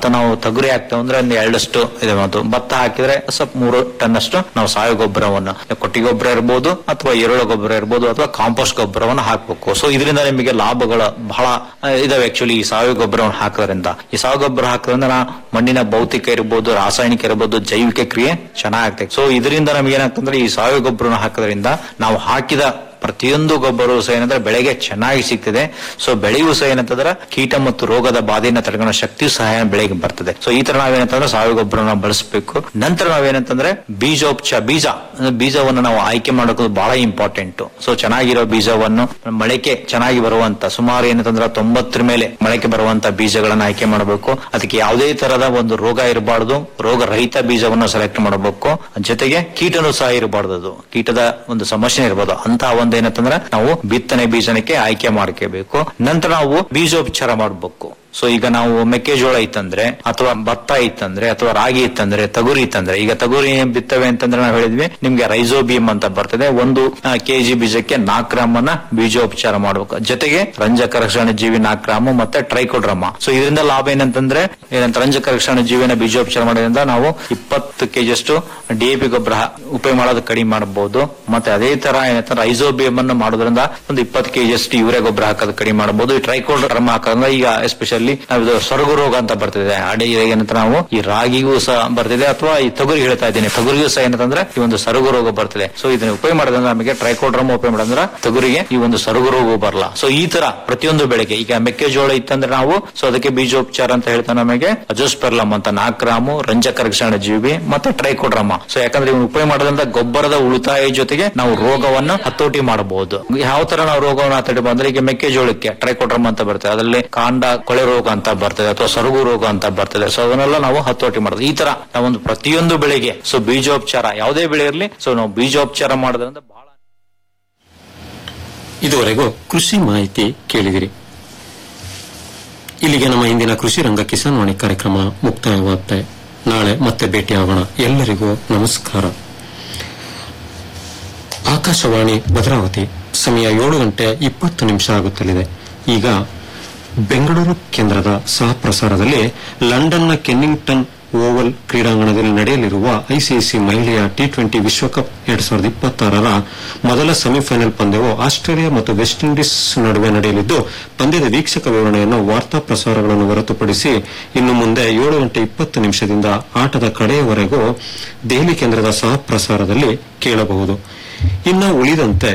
ಮತ್ತು ನಾವು ತೊಗರಿ ಹಾಕ್ತೇವೆ ಅಂದ್ರೆ ಒಂದು ಎರಡಷ್ಟು ಇದೆ ಮತ್ತು ಭತ್ತ ಹಾಕಿದ್ರೆ ಸ್ವಲ್ಪ ಮೂರು ಟನ್ ಅಷ್ಟು ನಾವು ಸಾವಯವ ಗೊಬ್ಬರವನ್ನು ಕೊಟ್ಟಿಗೆ ಗೊಬ್ಬರ ಇರ್ಬೋದು ಅಥವಾ ಎರೆಹುಳ ಗೊಬ್ಬರ ಇರ್ಬೋದು ಅಥವಾ ಕಾಂಪೋಸ್ಟ್ ಗೊಬ್ಬರವನ್ನು ಹಾಕಬೇಕು ಸೊ ಇದರಿಂದ ನಿಮಗೆ ಲಾಭಗಳು ಬಹಳ ಆ, ಇದಾವೆ ಆಕ್ಚುಲಿ ಈ ಸಾವಯವ ಗೊಬ್ಬರವನ್ನು ಹಾಕೋದ್ರಿಂದ ಈ ಸಾವಯವ ಗೊಬ್ಬರ ಹಾಕೋದ್ರಿಂದ ನಾ ಮಣ್ಣಿನ ಭೌತಿಕ ಇರ್ಬೋದು ರಾಸಾಯನಿಕ ಇರ್ಬೋದು ಜೈವಿಕ ಕ್ರಿಯೆ ಚೆನ್ನಾಗ್ತದೆ ಸೊ ಇದರಿಂದ ನಮ್ಗೆ ಏನಾಗ್ತಂದ್ರೆ ಈ ಸಾವಯವ ಗೊಬ್ಬರವನ್ನು ಹಾಕೋದ್ರಿಂದ ನಾವು ಹಾಕಿದ ಪ್ರತಿಯೊಂದು ಗೊಬ್ಬರವು ಸಹ ಏನಂದ್ರೆ ಬೆಳೆಗೆ ಚೆನ್ನಾಗಿ ಸಿಗ್ತದೆ ಸೊ ಬೆಳೆಯೂ ಸಹ ಏನಂತಂದ್ರೆ ಕೀಟ ಮತ್ತು ರೋಗದ ಬಾಧೆಯನ್ನು ತಡೆಗಣ ಶಕ್ತಿಯು ಸಹ ಬೆಳೆಗೆ ಬರ್ತದೆ ಸೊ ಈ ತರ ನಾವೇನಂತಂದ್ರೆ ಸಾವಯವ ಗೊಬ್ಬರನ ಬಳಸಬೇಕು ನಂತರ ನಾವೇನಂತಂದ್ರೆ ಬೀಜೋಪಚಾರ ಬೀಜ ಅಂದ್ರೆ ಬೀಜವನ್ನು ನಾವು ಆಯ್ಕೆ ಮಾಡೋದು ಬಹಳ ಇಂಪಾರ್ಟೆಂಟ್ ಸೊ ಚೆನ್ನಾಗಿರೋ ಬೀಜವನ್ನು ಮೊಳಕೆ ಚೆನ್ನಾಗಿ ಬರುವಂತ ಸುಮಾರು ಏನಂತಂದ್ರೆ ತೊಂಬತ್ತರ ಮೇಲೆ ಮೊಳಕೆ ಬರುವಂತ ಬೀಜಗಳನ್ನ ಆಯ್ಕೆ ಮಾಡಬೇಕು ಅದಕ್ಕೆ ಯಾವುದೇ ತರದ ಒಂದು ರೋಗ ಇರಬಾರ್ದು ರೋಗ ರಹಿತ ಬೀಜವನ್ನು ಸೆಲೆಕ್ಟ್ ಮಾಡಬೇಕು ಜೊತೆಗೆ ಕೀಟನೂ ಸಹ ಇರಬಾರ್ದು ಅದು ಕೀಟದ ಒಂದು ಸಮಸ್ಯೆ ಇರಬಹುದು ಅಂತ ಒಂದು ಏನಂತಂದ್ರೆ ನಾವು ಬಿತ್ತನೆ ಬೀಜನಕ್ಕೆ ಆಯ್ಕೆ ಮಾಡ್ಕೋಬೇಕು ನಂತರ ನಾವು ಬೀಜೋಪಚಾರ ಮಾಡಬೇಕು ಸೊ ಈಗ ನಾವು ಮೆಕ್ಕೆಜೋಳ ಇತ್ತಂದ್ರೆ ಅಥವಾ ಭತ್ತ ಇತ್ತಂದ್ರೆ ಅಥವಾ ರಾಗಿ ಇತ್ತಂದ್ರೆ ತಗುರಿ ಇತ್ತಂದ್ರೆ ಈಗ ತಗುರಿ ಏನ್ ಬಿತ್ತವೆ ಅಂತಂದ್ರೆ ನಾವು ಹೇಳಿದ್ವಿ ನಿಮ್ಗೆ ರೈಸೋಬಿಯಂ ಅಂತ ಬರ್ತದೆ ಒಂದು ಕೆಜಿ ಬೀಜಕ್ಕೆ ನಾಲ್ಕು ಗ್ರಾಮ್ ಅನ್ನ ಬೀಜೋಪಚಾರ ಮಾಡಬೇಕು ಜೊತೆಗೆ ರಂಜಕ ರಕ್ಷಣೆ ಜೀವಿ ನಾಲ್ಕು ಗ್ರಾಮ್ ಮತ್ತೆ ಟ್ರೈಕೋಡ್ರಮ ಸೊ ಇದರಿಂದ ಲಾಭ ಏನಂತಂದ್ರೆ ಏನಂತ ರಂಜಕ ರಕ್ಷಣೆ ಜೀವಿನ ಬೀಜೋಪಚಾರ ಮಾಡೋದ್ರಿಂದ ನಾವು ಇಪ್ಪತ್ತು ಕೆಜಿ ಅಷ್ಟು ಡಿಎಪಿ ಗೊಬ್ಬರ ಉಪಯೋಗ ಮಾಡೋದು ಕಡಿಮೆ ಮಾಡಬಹುದು ಮತ್ತೆ ಅದೇ ತರ ಏನಂತ ರೈಸೋಬಿಯಂ ಅನ್ನು ಮಾಡೋದ್ರಿಂದ ಒಂದು ಇಪ್ಪತ್ತು ಕೆಜಿ ಅಷ್ಟು ಯೂರಿಯಾ ಗೊಬ್ಬರ ಹಾಕೋದು ಕಡಿಮೆ ಮಾಡಬಹುದು ಈ ಟ್ರೈಕೋಡ್ರಮ ಹಾಕೋದ್ರಿಂದ ಈಗ ಎಸ್ಪೆಷಲಿ ನಾವು ಇದು ಸೊರಗು ರೋಗ ಅಂತ ಬರ್ತಿದೆ ಅಡಿ ಏನಂತ ನಾವು ಈ ರಾಗಿಗೂ ಸಹ ಬರ್ತಿದೆ ಅಥವಾ ಈ ತೊಗರಿ ಹೇಳ್ತಾ ಇದ್ದೀನಿ ತೊಗರಿಗೂ ಸಹ ಏನಂತಂದ್ರೆ ಈ ಒಂದು ಸರುಗು ರೋಗ ಬರ್ತಿದೆ ಸೊ ಇದನ್ನ ಉಪಯೋಗ ಮಾಡೋದ್ರಿಂದ ನಮಗೆ ಟ್ರೈಕೋಡ್ರಮ್ ಉಪಯೋಗ ಮಾಡೋದ್ರ ತೊಗರಿಗೆ ಈ ಒಂದು ಸರುಗು ರೋಗ ಬರಲ್ಲ ಸೊ ಈ ತರ ಪ್ರತಿಯೊಂದು ಬೆಳೆಗೆ ಈಗ ಮೆಕ್ಕೆಜೋಳ ಇತ್ತಂದ್ರೆ ನಾವು ಸೊ ಅದಕ್ಕೆ ಬೀಜೋಪಚಾರ ಅಂತ ಹೇಳ್ತಾ ನಮಗೆ ಅಜೋಸ್ಪೆರ್ಲಮ್ ಅಂತ ನಾಲ್ಕು ಗ್ರಾಮು ರಂಜಕ ರಕ್ಷಣೆ ಜೀವಿ ಮತ್ತೆ ಟ್ರೈಕೋಡ್ರಮ ಸೊ ಯಾಕಂದ್ರೆ ಇವ್ನ ಉಪಯೋಗ ಮಾಡೋದ್ರಿಂದ ಗೊಬ್ಬರದ ಉಳಿತಾಯ ಜೊತೆಗೆ ನಾವು ರೋಗವನ್ನು ಹತೋಟಿ ಮಾಡಬಹುದು ಯಾವ ತರ ನಾವು ರೋಗವನ್ನು ಹತೋಟಿ ಅಂದ್ರೆ ಈಗ ಮೆಕ್ಕೆಜೋಳಕ್ಕೆ ಟ್ರೈಕೋಡ್ರಮ್ ಅಂತ ಬರ್ತದೆ ಅದರಲ್ಲಿ ಕಾಂಡ ಕೊಳೆ ರೋಗ ಅಂತ ಬರ್ತದೆ ಅಥವಾ ಸರುಗು ರೋಗ ಅಂತ ಬರ್ತದೆ ಸೊ ಅದನ್ನೆಲ್ಲ ನಾವು ಹತೋಟಿ ಮಾಡೋದು ಈ ತರ ನಾವೊಂದು ಪ್ರತಿಯೊಂದು ಬೆಳೆಗೆ ಸೊ ಬೀಜೋಪಚಾರ ಯಾವುದೇ ಬೆಳೆ ಇರಲಿ ಸೊ ನಾವು ಬೀಜೋಪಚಾರ ಮಾಡೋದ್ರಿಂದ ಬಹಳ ಇದುವರೆಗೂ ಕೃಷಿ ಮಾಹಿತಿ ಕೇಳಿದಿರಿ ಇಲ್ಲಿಗೆ ನಮ್ಮ ಇಂದಿನ ಕೃಷಿ ರಂಗ ಕಿಸಾನ್ ವಾಣಿ ಕಾರ್ಯಕ್ರಮ ಮುಕ್ತಾಯವಾಗುತ್ತೆ ನಾಳೆ ಮತ್ತೆ ಭೇಟಿಯಾಗೋಣ ಎಲ್ಲರಿಗೂ ನಮಸ್ಕಾರ ಆಕಾಶವಾಣಿ ಭದ್ರಾವತಿ ಸಮಯ ಏಳು ಗಂಟೆ ಇಪ್ಪತ್ತು ನಿಮಿಷ ಆಗುತ್ತಲಿದೆ ಈಗ ಬೆಂಗಳೂರು ಕೇಂದ್ರದ ಸಹ ಪ್ರಸಾರದಲ್ಲಿ ಲಂಡನ್ನ ಕೆನ್ನಿಂಗ್ಟನ್ ಓವಲ್ ಕ್ರೀಡಾಂಗಣದಲ್ಲಿ ನಡೆಯಲಿರುವ ಐಸಿಸಿ ಮಹಿಳೆಯ ಟಿ ಟ್ವೆಂಟಿ ವಿಶ್ವಕಪ್ ಎರಡ್ ಸಾವಿರದ ಇಪ್ಪತ್ತಾರರ ಮೊದಲ ಸೆಮಿಫೈನಲ್ ಪಂದ್ಯವು ಆಸ್ಟ್ರೇಲಿಯಾ ಮತ್ತು ವೆಸ್ಟ್ ಇಂಡೀಸ್ ನಡುವೆ ನಡೆಯಲಿದ್ದು ಪಂದ್ಯದ ವೀಕ್ಷಕ ವಿವರಣೆಯನ್ನು ವಾರ್ತಾ ಪ್ರಸಾರಗಳನ್ನು ಹೊರತುಪಡಿಸಿ ಇನ್ನು ಮುಂದೆ ಏಳು ಗಂಟೆ ಇಪ್ಪತ್ತು ನಿಮಿಷದಿಂದ ಆಟದ ಕಡೆಯವರೆಗೂ ದೆಹಲಿ ಕೇಂದ್ರದ ಸಹ ಪ್ರಸಾರದಲ್ಲಿ ಕೇಳಬಹುದು ಇನ್ನು ಉಳಿದಂತೆ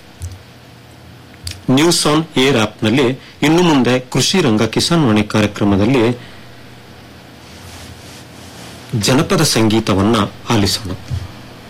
ನ್ಯೂಸ್ ಆನ್ ಏರ್ ಆಪ್ನಲ್ಲಿ ಇನ್ನು ಮುಂದೆ ಕೃಷಿ ರಂಗ ಕಿಸಾನ್ ವಾಣಿ ಕಾರ್ಯಕ್ರಮದಲ್ಲಿ ಜನಪದ ಸಂಗೀತವನ್ನ ಆಲಿಸೋಣ